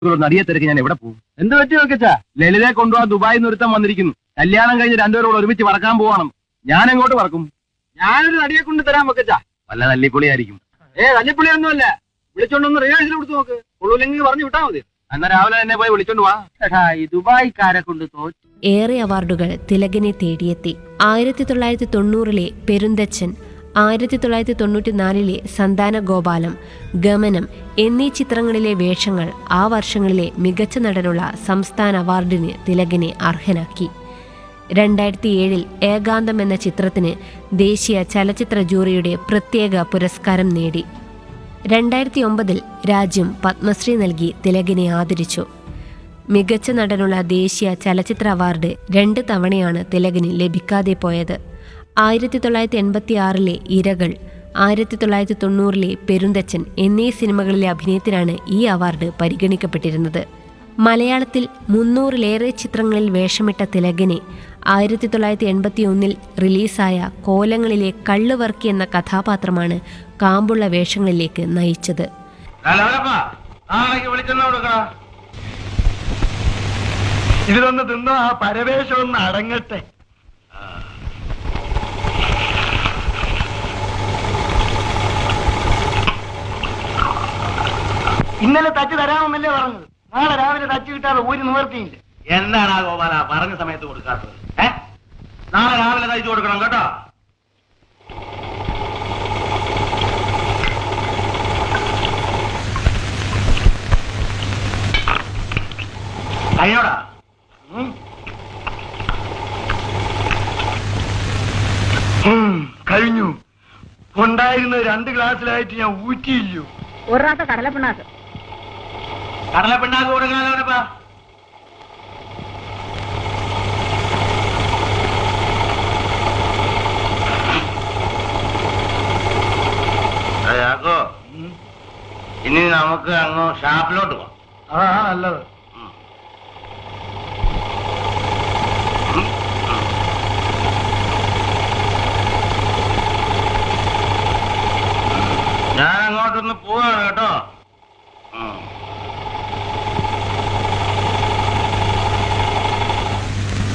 ഒരു നടിയെ തിരക്ക് ഞാൻ എവിടെ പോകും എന്ത് പറ്റി നോക്കച്ചാ ലളിതയെ കൊണ്ടുപോകാൻ ദുബായിൽ നിന്ന് ഒരുത്തം വന്നിരിക്കുന്നു കല്യാണം കഴിഞ്ഞ് രണ്ടുപേരോട് ഒരുമിച്ച് പറക്കാൻ പോവാണ് ഞാൻ എങ്ങോട്ട് പറക്കും ഞാനൊരു നടിയെ കൊണ്ട് തരാൻ വെക്കച്ചാ വല്ല തല്ലിപ്പൊളിയായിരിക്കും ഏ തല്ലിപ്പുള്ളിയൊന്നുമല്ല വിളിച്ചോണ്ടൊന്ന് റിഹേഴ്സൽ കൊടുത്തു നോക്ക് കൊള്ളൂല്ലെങ്കിൽ പറഞ്ഞു വിട്ടാ മതി എന്നാ രാവിലെ തന്നെ പോയി വിളിച്ചോണ്ട് വാ എടാ ഈ ദുബായിക്കാരെ കൊണ്ട് തോറ്റു ഏറെ അവാർഡുകൾ തിലകനെ തേടിയെത്തി ആയിരത്തി തൊള്ളായിരത്തി തൊണ്ണൂറിലെ പെരുന്തച്ചൻ ആയിരത്തി തൊള്ളായിരത്തി തൊണ്ണൂറ്റിനാലിലെ സന്താന ഗോപാലം ഗമനം എന്നീ ചിത്രങ്ങളിലെ വേഷങ്ങൾ ആ വർഷങ്ങളിലെ മികച്ച നടനുള്ള സംസ്ഥാന അവാർഡിന് തിലകനെ അർഹനാക്കി രണ്ടായിരത്തി ഏഴിൽ ഏകാന്തം എന്ന ചിത്രത്തിന് ദേശീയ ചലച്ചിത്ര ജൂറിയുടെ പ്രത്യേക പുരസ്കാരം നേടി രണ്ടായിരത്തി ഒമ്പതിൽ രാജ്യം പത്മശ്രീ നൽകി തിലകനെ ആദരിച്ചു മികച്ച നടനുള്ള ദേശീയ ചലച്ചിത്ര അവാർഡ് രണ്ട് തവണയാണ് തിലകന് ലഭിക്കാതെ പോയത് ആയിരത്തി തൊള്ളായിരത്തി എൺപത്തി ആറിലെ ഇരകൾ ആയിരത്തി തൊള്ളായിരത്തി തൊണ്ണൂറിലെ പെരുന്തച്ചൻ എന്നീ സിനിമകളിലെ അഭിനയത്തിനാണ് ഈ അവാർഡ് പരിഗണിക്കപ്പെട്ടിരുന്നത് മലയാളത്തിൽ മുന്നൂറിലേറെ ചിത്രങ്ങളിൽ വേഷമിട്ട തിലകനെ ആയിരത്തി തൊള്ളായിരത്തി എൺപത്തി ഒന്നിൽ റിലീസായ കോലങ്ങളിലെ കള്ളുവർക്കി എന്ന കഥാപാത്രമാണ് കാമ്പുള്ള വേഷങ്ങളിലേക്ക് നയിച്ചത് വിളിച്ചെന്നാ കൊടുക്കണ ഇതിലൊന്ന് തിന്നോ ആ പരവേശം ഒന്ന് അടങ്ങട്ടെ ഇന്നലെ തച്ച് തരാമെന്നല്ലേ പറഞ്ഞത് നാളെ രാവിലെ തച്ച് കിട്ടാതെ ഒരു നിവർത്തിയില്ല എന്താണ് ആ ഗോപാല പറഞ്ഞ സമയത്ത് കൊടുക്കാത്തത് ഏ നാളെ രാവിലെ തയ്ച്ചു കൊടുക്കണം കേട്ടോ കഴിഞ്ഞോടാ ഉം. ഉം, കഴിഞ്ഞു ഉണ്ടായിരുന്ന രണ്ട് ഗ്ലാസ്സിലായിട്ട് ഞാൻ ഊറ്റിയില്ലയോ ഒരു റാത്ത കടലപ്പിണ്ണാക്ക് കടല പിണ്ണാക്ക് കൊടുക്കണല്ലോപ്പാ യാക്കോ ഇനി നമുക്ക് അങ്ങ് ഷാപ്പിലോട്ട് പോകാം അതാണ് നല്ലത് ഞാൻ അങ്ങോട്ടൊന്ന് പോവാണ് കേട്ടോ